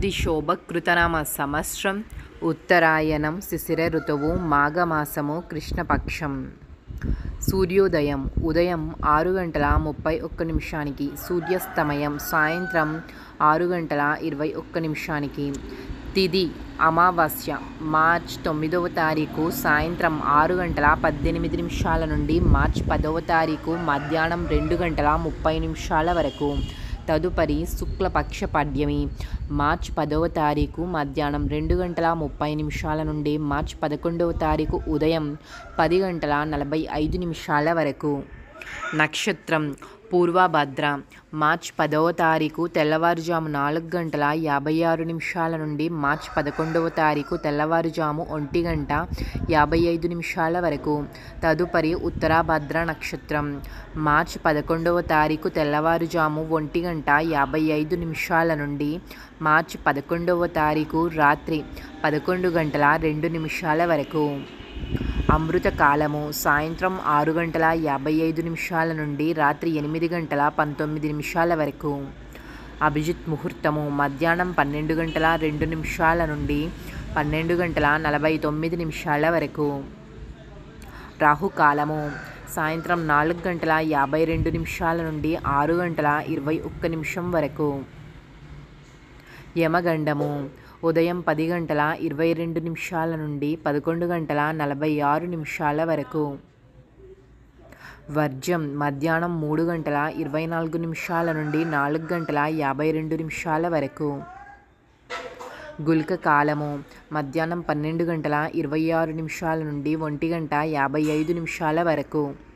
శ్రీ శోభకృతనామ సంవత్సరం ఉత్తరాయణం శిశిర ఋతువు మాఘమాసము కృష్ణపక్షం సూర్యోదయం ఉదయం ఆరు గంటల ముప్పై ఒక్క నిమిషానికి సూర్యాస్తమయం సాయంత్రం ఆరు గంటల ఇరవై ఒక్క నిమిషానికి తిది అమావాస్య మార్చ్ తొమ్మిదవ తారీఖు సాయంత్రం ఆరు గంటల పద్దెనిమిది నిమిషాల నుండి మార్చ్ పదవ తారీఖు మధ్యాహ్నం రెండు గంటల ముప్పై నిమిషాల వరకు తదుపరి శుక్లపక్ష పాడ్యమి మార్చ్ పదవ తారీఖు మధ్యాహ్నం రెండు గంటల ముప్పై నిమిషాల నుండి మార్చ్ పదకొండవ తారీఖు ఉదయం పది గంటల నలభై ఐదు నిమిషాల వరకు నక్షత్రం పూర్వభద్ర మార్చ్ పదవ తారీఖు తెల్లవారుజాము నాలుగు గంటల యాభై ఆరు నిమిషాల నుండి మార్చ్ పదకొండవ తారీఖు తెల్లవారుజాము ఒంటి గంట యాభై ఐదు నిమిషాల వరకు తదుపరి ఉత్తరాభద్ర నక్షత్రం మార్చ్ పదకొండవ తారీఖు తెల్లవారుజాము ఒంటి గంట యాభై ఐదు నిమిషాల నుండి మార్చ్ పదకొండవ తారీఖు రాత్రి పదకొండు గంటల రెండు నిమిషాల వరకు అమృత కాలము సాయంత్రం ఆరు గంటల యాభై ఐదు నిమిషాల నుండి రాత్రి ఎనిమిది గంటల పంతొమ్మిది నిమిషాల వరకు అభిజిత్ ముహూర్తము మధ్యాహ్నం పన్నెండు గంటల రెండు నిమిషాల నుండి పన్నెండు గంటల నలభై తొమ్మిది నిమిషాల వరకు రాహుకాలము సాయంత్రం నాలుగు గంటల యాభై రెండు నిమిషాల నుండి ఆరు గంటల ఇరవై ఒక్క నిమిషం వరకు యమగండము ఉదయం పది గంటల ఇరవై రెండు నిమిషాల నుండి పదకొండు గంటల నలభై ఆరు నిమిషాల వరకు వర్జం మధ్యాహ్నం మూడు గంటల ఇరవై నాలుగు నిమిషాల నుండి నాలుగు గంటల యాభై రెండు నిమిషాల వరకు గుల్క కాలము మధ్యాహ్నం పన్నెండు గంటల ఇరవై ఆరు నిమిషాల నుండి ఒంటి గంట యాభై ఐదు నిమిషాల వరకు